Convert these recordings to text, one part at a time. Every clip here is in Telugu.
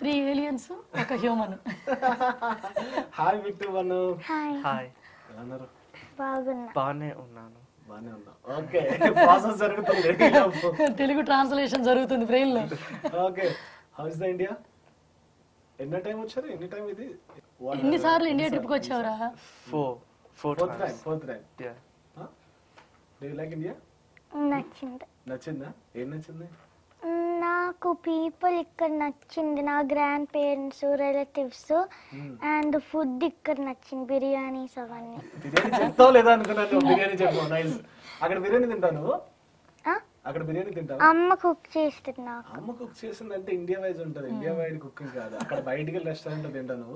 త్రీ ఏలియన్స్ ఒక human hi Bittu one hi hi ఎలా ఉన్నారు బాగున్నా బాగానే ఉన్నాను బానే ఉన్నా ఓకే ప్రాసెస్ జరుగుతుంది తెలుగు ట్రాన్స్లేషన్ జరుగుతుంది బ్రెయిన్ లో okay how is the India ఎన్న టైం వచ్చారు ఎన్ని టైం ఇది ఎన్నిసార్లు ఇండియా ట్రిప్ కి వచ్చావురా four four fourth time fourth time yeah do you like India నచ్చింది నచ్చిందా ఏం నచ్చింది నాకు పీపుల్ ఇక్కడ నచ్చింది నా grandparents relatives and food ఇక్కడ నచ్చింది బిర్యానీస్ అవన్నీ బిర్యానీ చెప్తావు లేదా అనుకున్నాను బిర్యానీ చెప్పావు నైస్ అక్కడ బిర్యానీ తింటావు నువ్వు ఆ? అక్కడ బిర్యానీ తింటావు అమ్మ కుక్ చేస్తుంది నాకు అమ్మ కుక్ చేసిందంటే ఇండియా వైజ్ ఉంటుంది ఇండియా వైడ్ కుకింగ్ కాదు అక్కడ బయటికి వెళ్ళి రెస్టారెంట్ లో తింటావు నువ్వు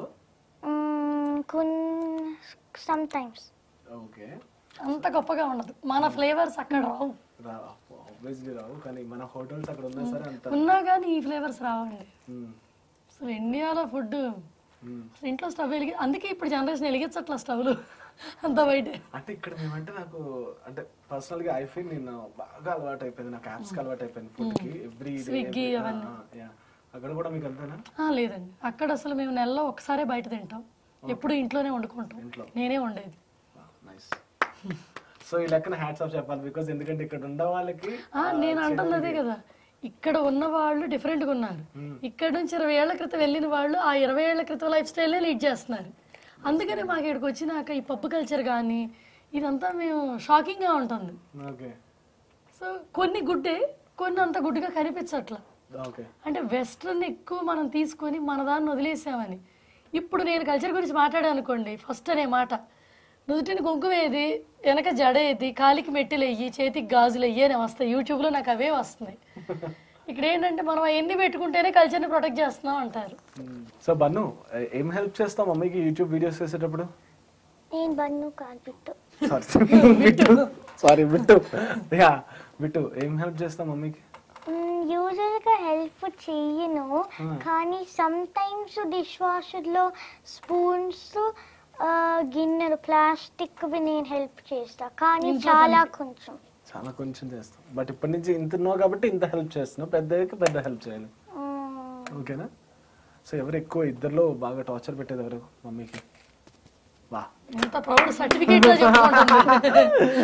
కొన్ని సమ్ టైమ్స్ ఓకే అంత గొప్పగా ఉండదు మన ఫ్లేవర్స్ అక్కడ రావు రా ఆబ్వియస్లీ రావు కానీ మన హోటల్స్ అక్కడ ఉన్నా సరే అంత ఉన్నా కానీ ఈ ఫ్లేవర్స్ రావండి మ్మ్. అసలు ఇండియాలో ఫుడ్ మ్మ్. అసలు ఇంట్లో స్టవ్ వెలిగి అందుకే ఇప్పుడు జనరేషన్ వెలిగించట్ల స్టవ్లు అంత బయటే అంటే ఇక్కడ మేమంటే నాకు అంటే పర్సనల్ గా ఐ ఫీల్ నేను బాగా అలవాటు అయిపోయింది నాకు యాప్స్ కి అలవాటు అయిపోయింది ఫుడ్ కి ఎవ్రీ Swiggy అవన్నీ. అక్కడ కూడా మీకు అంతేనా ఆ, లేదండి అక్కడ అసలు మేము నెలలో ఒకసారే బయట తింటాం ఎప్పుడు ఇంట్లోనే వండుకుంటాం ఇంట్లో. నేనే వండేది నైస్ సో ఈ లెక్కన హ్యాట్స్ ఆఫ్ చెప్పాలి బికాస్ ఎందుకంటే ఇక్కడ ఉన్న వాళ్ళకి ఆ, నేను అంటుంది అదే కదా ఇక్కడ ఉన్న వాళ్ళు different గా ఉన్నారు ఇక్కడ నుంచి ఇరవై ఏళ్ల క్రితం వెళ్ళిన వాళ్ళు ఆ ఇరవై ఏళ్ల క్రితం లైఫ్ స్టైలే లీడ్ చేస్తున్నారు అందుకని మాకు ఇక్కడికి వచ్చినాక ఈ పప్పు కల్చర్ కానీ ఇదంతా మేము షాకింగ్ గా ఉంటుంది ఓకే సో కొన్ని గుడ్డే కొన్ని అంత గుడ్డుగా కనిపించట్లా ఓకే అంటే వెస్ట్రన్ ఎక్కువ మనం తీసుకొని మన దాన్ని వదిలేసామని ఇప్పుడు నేను కల్చర్ గురించి మాట్లాడాను అనుకోండి ఫస్ట్ అనే మాట నుదుటిని కుంకుమ ఏది వెనక జడ ఏది కాలికి మెట్టెలు వెయ్యి చేతికి గాజులు వెయ్యి అని వస్తాయి యూట్యూబ్లో నాకు అవే వస్తున్నాయి ఇక్కడ ఏంటంటే మనం అవన్నీ పెట్టుకుంటేనే కల్చర్ని ప్రొటెక్ట్ చేస్తున్నాం అంటారు సో బన్ను ఏం హెల్ప్ చేస్తాం మమ్మీకి యూట్యూబ్ వీడియోస్ చేసేటప్పుడు నేను బన్ను కాల్పిట్టు sorry Bittu sorry Bittu yeah Bittu ఏం హెల్ప్ చేస్తాం మమ్మీకి యూజువల్గా హెల్ప్ చెయ్యను కానీ సమ్ టైమ్స్ డిష్ వాషర్లో స్పూన్స్ గిన్నెలు ప్లాస్టిక్వి నేను హెల్ప్ చేస్తా కానీ చాలా కొంచెం చాలా కొంచెం చేస్తాం బట్ ఇప్పటి నుంచి ఇంత ఉన్నావు కాబట్టి ఇంత హెల్ప్ చేస్తున్నావు పెద్దకి పెద్ద హెల్ప్ చేయాలి మ్మ్. ఓకేనా సో ఎవరు ఎక్కువ ఇద్దరిలో బాగా టార్చర్ పెట్టేది ఎవరు మమ్మీకి వా ఇంత ప్రౌడ్ సర్టిఫికేట్ లో చెప్పుకుంటుంది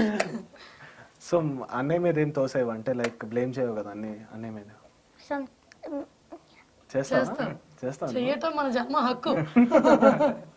సో అన్నయ్య మీద ఏం తోసేవు అంటే లైక్ బ్లేమ్ చేయవు కదా అన్నయ్య అన్నయ్య మీద Some- మ్, చేస్తావా చేస్తాను. చేస్తాను చెయ్యటం మన జన్మ హక్కు